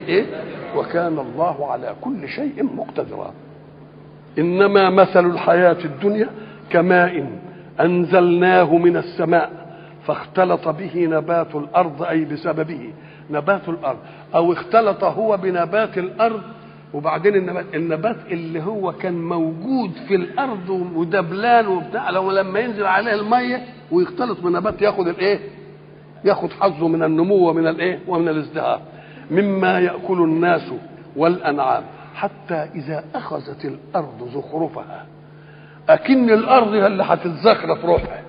إيه؟ وكان الله على كل شيء مقتدرا إنما مثل الحياة الدنيا كماء أنزلناه من السماء فاختلط به نبات الأرض أي بسببه نبات الأرض أو اختلط هو بنبات الأرض وبعدين النبات, النبات اللي هو كان موجود في الأرض ودبلان وبتاع لو لما ينزل عليه المية ويختلط بنبات ياخد الإيه؟ ياخد حظه من النمو ومن الإيه؟ ومن الازدهار مما يأكل الناس والأنعام حتى إذا أخذت الأرض زخرفها أكن الأرض هي اللي هتتزخرف روحها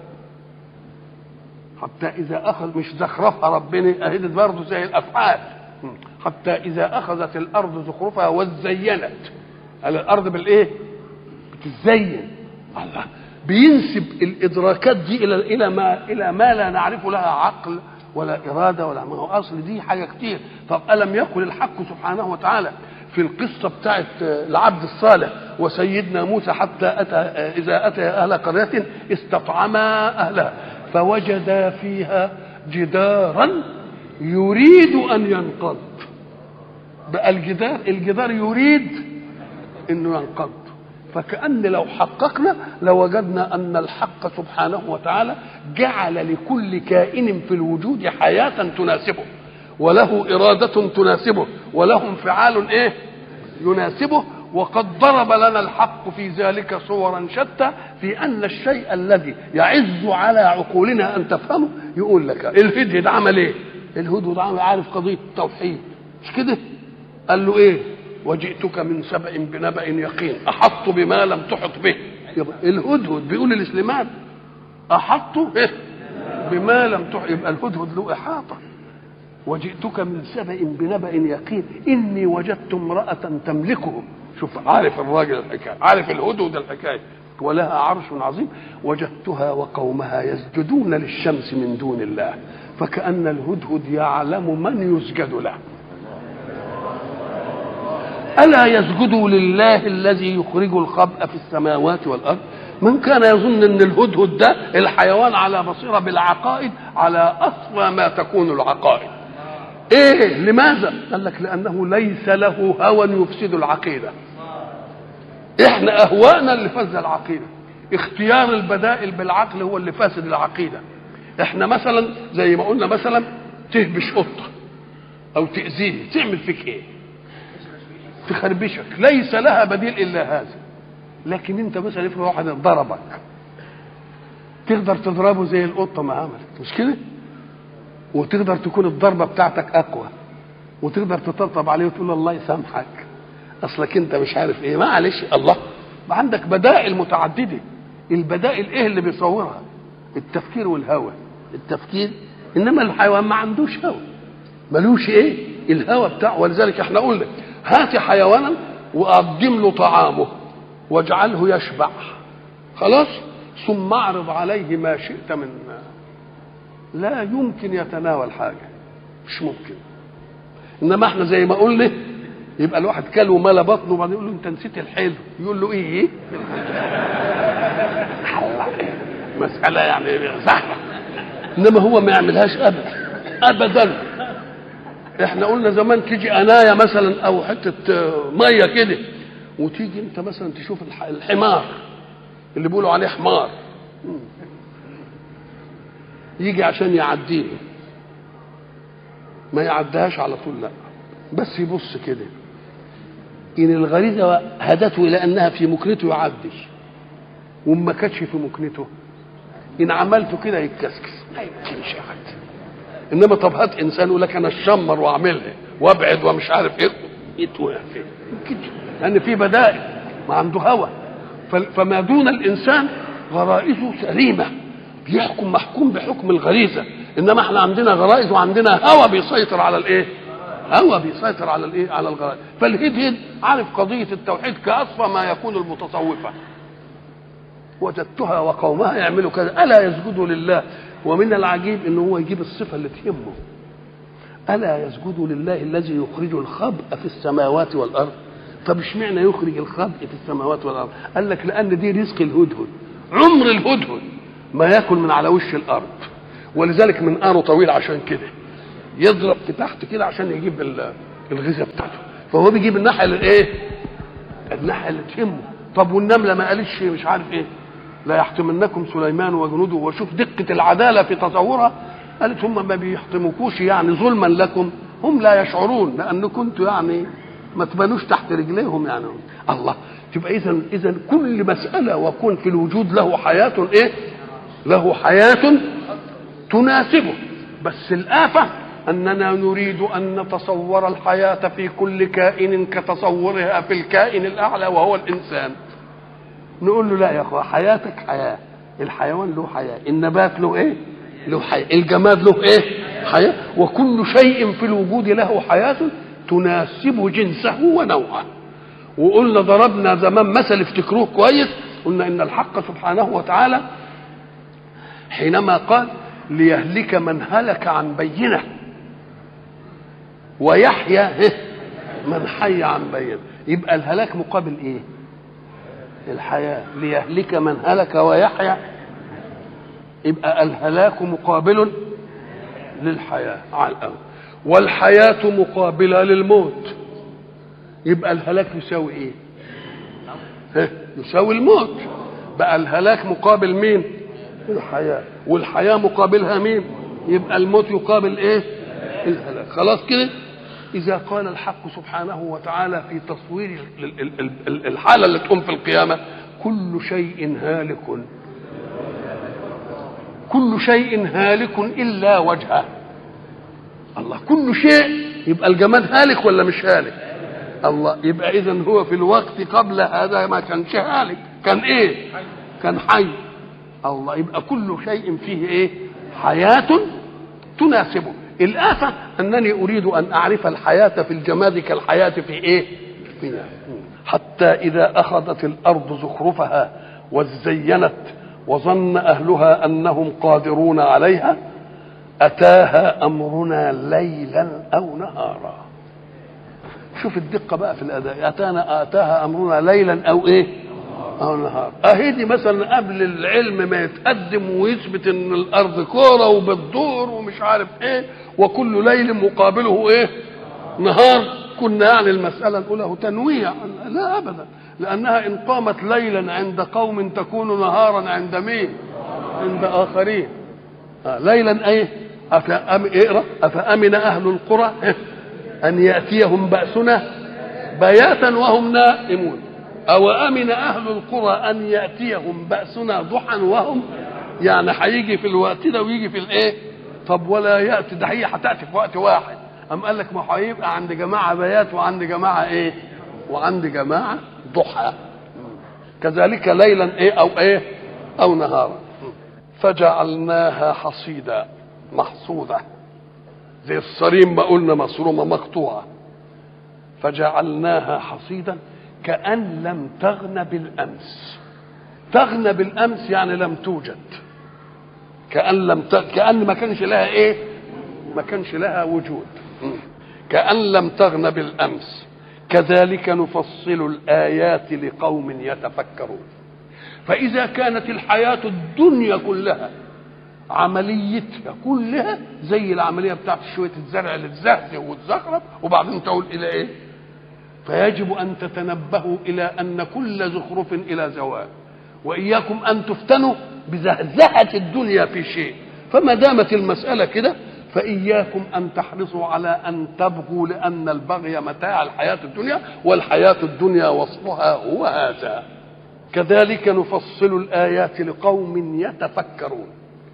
حتى إذا أخذ مش زخرفها ربنا أهدت برضه زي الأفعال حتى إذا أخذت الأرض زخرفها وزينت على الأرض بالإيه؟ بتزين الله بينسب الإدراكات دي إلى إلى ما إلى ما لا نعرف لها عقل ولا إرادة ولا ما هو أصل دي حاجة كتير طب ألم يقل الحق سبحانه وتعالى في القصة بتاعت العبد الصالح وسيدنا موسى حتى أتى إذا أتى أهل قرية استطعما أهلها فوجدا فيها جدارا يريد أن ينقض بقى الجدار الجدار يريد أنه ينقض فكأن لو حققنا لوجدنا أن الحق سبحانه وتعالى جعل لكل كائن في الوجود حياة تناسبه وله إرادة تناسبه وله انفعال إيه يناسبه وقد ضرب لنا الحق في ذلك صورا شتى في أن الشيء الذي يعز على عقولنا أن تفهمه يقول لك الهدهد عمل إيه الهدهد عمل عارف قضية التوحيد مش كده قال له إيه وجئتك من سبأ بنبأ يقين أحط بما لم تحط به يبقى الهدهد بيقول لسليمان أحط إيه بما لم تحط يبقى الهدهد له إحاطة وجئتك من سبأ بنبأ يقين إني وجدت امرأة تملكهم شوف عارف الراجل الحكاية عارف الهدهد الحكاية ولها عرش عظيم وجدتها وقومها يسجدون للشمس من دون الله فكأن الهدهد يعلم من يسجد له ألا يسجدوا لله الذي يخرج الخبأ في السماوات والأرض من كان يظن ان الهدهد ده الحيوان على بصيره بالعقائد على اصفى ما تكون العقائد ايه لماذا قال لك لانه ليس له هوى يفسد العقيده احنا اهواءنا اللي فسد العقيده اختيار البدائل بالعقل هو اللي فاسد العقيده احنا مثلا زي ما قلنا مثلا تهبش قطه او تاذيه تعمل فيك ايه تخربشك ليس لها بديل الا هذا لكن انت مثلا افرض واحد ضربك تقدر تضربه زي القطه ما عملت مش كده وتقدر تكون الضربه بتاعتك اقوى وتقدر تطبطب عليه وتقول له الله يسامحك اصلك انت مش عارف ايه معلش الله ما عندك بدائل متعدده البدائل ايه اللي بيصورها التفكير والهوى التفكير انما الحيوان ما عندوش هوى ملوش ايه الهوى بتاعه ولذلك احنا قلنا هات حيوانا وقدم له طعامه واجعله يشبع خلاص ثم اعرض عليه ما شئت من لا يمكن يتناول حاجه مش ممكن انما احنا زي ما قلنا يبقى الواحد كل وملا بطنه وبعدين يقول له انت نسيت الحلو يقول له ايه مسألة يعني سهلة انما هو ما يعملهاش ابدا ابدا احنا قلنا زمان تيجي اناية مثلا او حتة مية كده وتيجي انت مثلا تشوف الحمار اللي بيقولوا عليه حمار يجي عشان يعديه ما يعديهاش على طول لا بس يبص كده ان الغريزه هدته الى انها في مكنته يعدي وما كانتش في مكنته ان عملته كده يتكسكس ما يمكنش يعدي انما طب هات انسان يقول لك انا اشمر واعملها وابعد ومش عارف ايه يتوقع فين يمكنش لان في بدائل ما عنده هوى فما دون الانسان غرائزه سليمه بيحكم محكوم بحكم الغريزه انما احنا عندنا غرائز وعندنا هوى بيسيطر على الايه هوى بيسيطر على الايه على الغرائز فالهدهد عارف قضيه التوحيد كاصفى ما يكون المتصوفه وجدتها وقومها يعملوا كذا الا يسجدوا لله ومن العجيب ان هو يجيب الصفه اللي تهمه الا يسجدوا لله الذي يخرج الخبء في السماوات والارض طب اشمعنى يخرج الخبء في السماوات والارض قال لك لان دي رزق الهدهد عمر الهدهد ما ياكل من على وش الارض ولذلك منقاره طويل عشان كده يضرب في تحت كده عشان يجيب الغذاء بتاعته فهو بيجيب الناحيه اللي ايه الناحيه اللي تهمه طب والنمله ما قالتش مش عارف ايه لا يحتمنكم سليمان وجنوده وشوف دقه العداله في تصورها قالت هم ما بيحتمكوش يعني ظلما لكم هم لا يشعرون لان كنتوا يعني ما تبانوش تحت رجليهم يعني الله تبقى اذا اذا كل مساله وكون في الوجود له حياه ايه له حياه تناسبه بس الآفة أننا نريد أن نتصور الحياة في كل كائن كتصورها في الكائن الأعلى وهو الإنسان نقول له لا يا أخوة حياتك حياة الحيوان له حياة النبات له إيه له حياة الجماد له إيه حياة وكل شيء في الوجود له حياة تناسب جنسه ونوعه وقلنا ضربنا زمان مثل افتكروه كويس قلنا ان الحق سبحانه وتعالى حينما قال ليهلك من هلك عن بينه ويحيى من حي عن بينه يبقى الهلاك مقابل ايه الحياة ليهلك من هلك ويحيى يبقى الهلاك مقابل للحياة على الأول والحياة مقابلة للموت يبقى الهلاك يساوي ايه ها؟ يساوي الموت بقى الهلاك مقابل مين الحياة والحياة مقابلها مين يبقى الموت يقابل ايه الهلاك خلاص كده إذا قال الحق سبحانه وتعالى في تصوير ال- ال- ال- ال- الحالة اللي تقوم في القيامة كل شيء هالك كل شيء هالك إلا وجهه الله كل شيء يبقى الجماد هالك ولا مش هالك الله يبقى إذا هو في الوقت قبل هذا ما كانش هالك كان إيه كان حي الله يبقى كل شيء فيه ايه حياة تناسبه الآفة أنني أريد أن أعرف الحياة في الجماد كالحياة في إيه فيها. حتى إذا أخذت الأرض زخرفها وزينت وظن أهلها أنهم قادرون عليها أتاها أمرنا ليلا أو نهارا شوف الدقة بقى في الأداء أتانا أتاها أمرنا ليلا أو إيه أو نهار أهي دي مثلا قبل العلم ما يتقدم ويثبت إن الأرض كورة وبتدور ومش عارف إيه وكل ليل مقابله إيه نهار كنا يعني المسألة نقوله تنويع لا أبدا لأنها إن قامت ليلا عند قوم تكون نهارا عند مين عند آخرين آه ليلا أيه أفأم اقرأ أفأمن أهل القرى أن يأتيهم بأسنا بياتا وهم نائمون أو أمن أهل القرى أن يأتيهم بأسنا ضحى وهم يعني هيجي في الوقت ده ويجي في الإيه؟ طب ولا يأتي ده هي هتأتي في وقت واحد أم قال لك ما هيبقى عند جماعة بيات وعند جماعة إيه؟ وعند جماعة ضحى كذلك ليلا إيه أو إيه؟ أو نهارا فجعلناها حصيدا محصودة زي الصريم ما قلنا مصرومة مقطوعة فجعلناها حصيدا كأن لم تغن بالأمس تغنى بالأمس يعني لم توجد كأن لم ت... كأن ما كانش لها إيه ما كانش لها وجود كأن لم تغن بالأمس كذلك نفصل الآيات لقوم يتفكرون فإذا كانت الحياة الدنيا كلها عمليتها كلها زي العملية بتاعت شوية الزرع اللي تزهزه وتزخرف وبعدين تقول إلى إيه؟ فيجب أن تتنبهوا إلى أن كل زخرف إلى زوال وإياكم أن تفتنوا بزهزهة الدنيا في شيء فما دامت المسألة كده فإياكم أن تحرصوا على أن تبغوا لأن البغي متاع الحياة الدنيا والحياة الدنيا وصفها هو هذا كذلك نفصل الآيات لقوم يتفكرون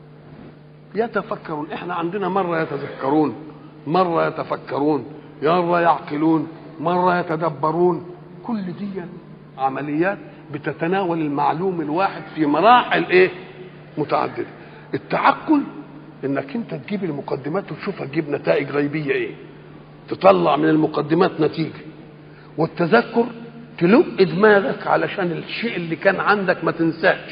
يتفكرون احنا عندنا مرة يتذكرون مرة يتفكرون مرة يعقلون مرة يتدبرون كل دي عمليات بتتناول المعلوم الواحد في مراحل ايه متعددة التعقل انك انت تجيب المقدمات وتشوفها تجيب نتائج غيبية ايه تطلع من المقدمات نتيجة والتذكر تلق دماغك علشان الشيء اللي كان عندك ما تنساش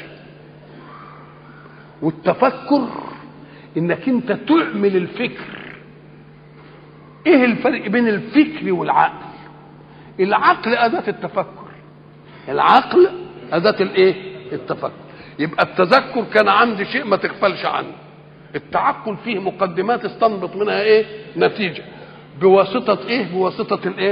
والتفكر انك انت تعمل الفكر ايه الفرق بين الفكر والعقل العقل اداه التفكر العقل اداه الايه التفكر يبقى التذكر كان عندي شيء ما تغفلش عنه التعقل فيه مقدمات استنبط منها ايه نتيجه بواسطة ايه بواسطة الايه